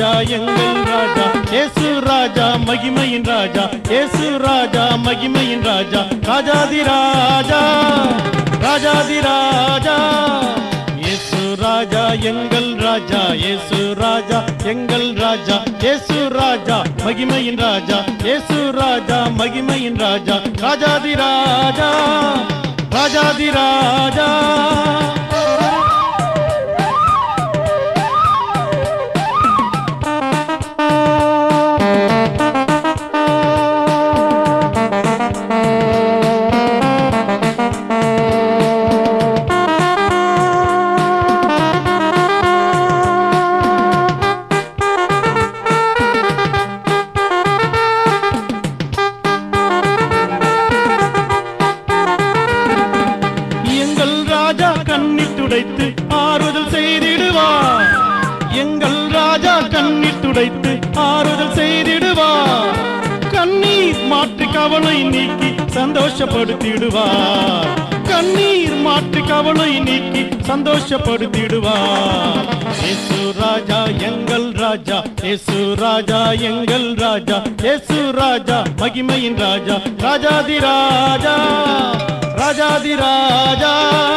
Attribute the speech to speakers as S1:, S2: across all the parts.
S1: ராஜா எங்கள் ராஜா இயேசு ராஜா மகிமையின் ராஜா இயேசு ராஜா மகிமையின் ராஜா ராஜாதி ராஜா ராஜாதி ராஜா இயேசு ராஜா எங்கள் ராஜா இயேசு ராஜா எங்கள் ராஜா இயேசு ராஜா மகிமையின் ராஜா இயேசு ராஜா மகிமையின் ராஜா ராஜாதி ராஜா ராஜாதி ராஜா எங்கள் ராஜா கண்ணீர் துடைத்து ஆறுதல் செய்திடுவார் எங்கள் ராஜா கண்ணீர் துடைத்து ஆறுதல் செய்திடுவார் கண்ணீர் மாற்றி கவலை நீக்கி சந்தோஷப்படுத்திடுவார் கண்ணீர் மாற்றி கவலை நீக்கி சந்தோஷப்படுத்திடுவார் இயேசு ராஜா எங்கள் ராஜா இயேசு ராஜா எங்கள் ராஜா இயேசு ராஜா மகிமையின் ராஜா ராஜாதி ராஜா ராஜாதி ராஜா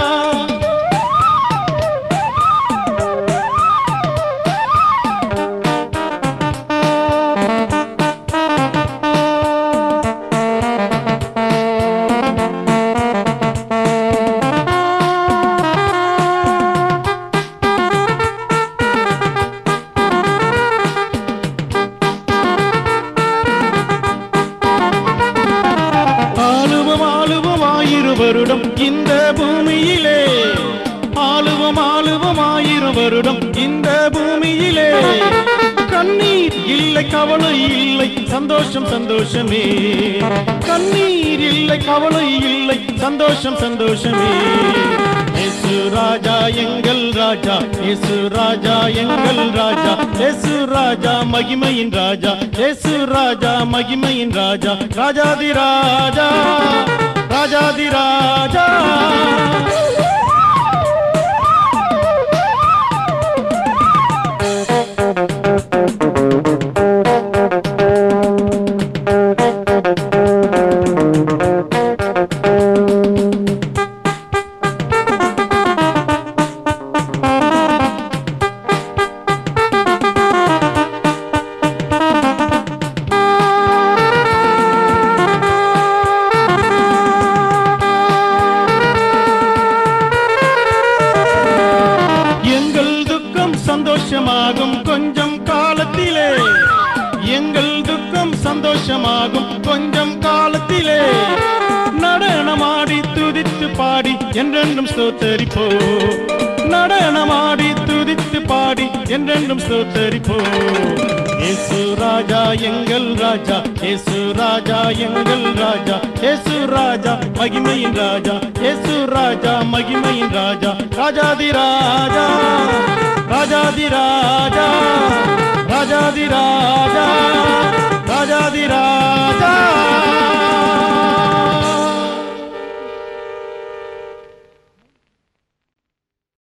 S1: ஆளுவம் ஆளுவம் ஆயிரு வருடம் இந்த பூமியிலே ஆளுவம் ஆளுவம் ஆயிரு வருடம் இந்த பூமியிலே கண்ணீர் இல்லை கவலை இல்லை சந்தோஷம் சந்தோஷமே கண்ணீர் இல்லை கவலை இல்லை சந்தோஷம் சந்தோஷமே இயேசு ராஜா எங்கள் ராஜா இயேசு ராஜா எங்கள் ராஜா இயேசு ராஜா மகிமையின் ராஜா இயேசு ராஜா மகிமையின் ராஜா ராஜாதி ராஜா ராஜாதி ராஜா எங்கள் துக்கம் சந்தோஷமாகும் கொஞ்சம் காலத்திலே எங்கள் துக்கம் சந்தோஷமாகும் கொஞ்சம் காலத்திலே நடனமாடி துதித்து பாடி என்றென்றும் ஸ்தோத்தரிப்போ நடனமாடி துதித்து பாடி என்றென்றும் ஸ்தோத்தரிப்போ இயேசு ராஜா எங்கள் ராஜா இயேசு ராஜா எங்கள் ராஜா இயேசு ராஜா மகிமையின் ராஜா இயேசு ராஜா மகிமையின் ராஜா ராஜாதி ராஜா ராஜாதி ராஜா ராஜாதி ராஜா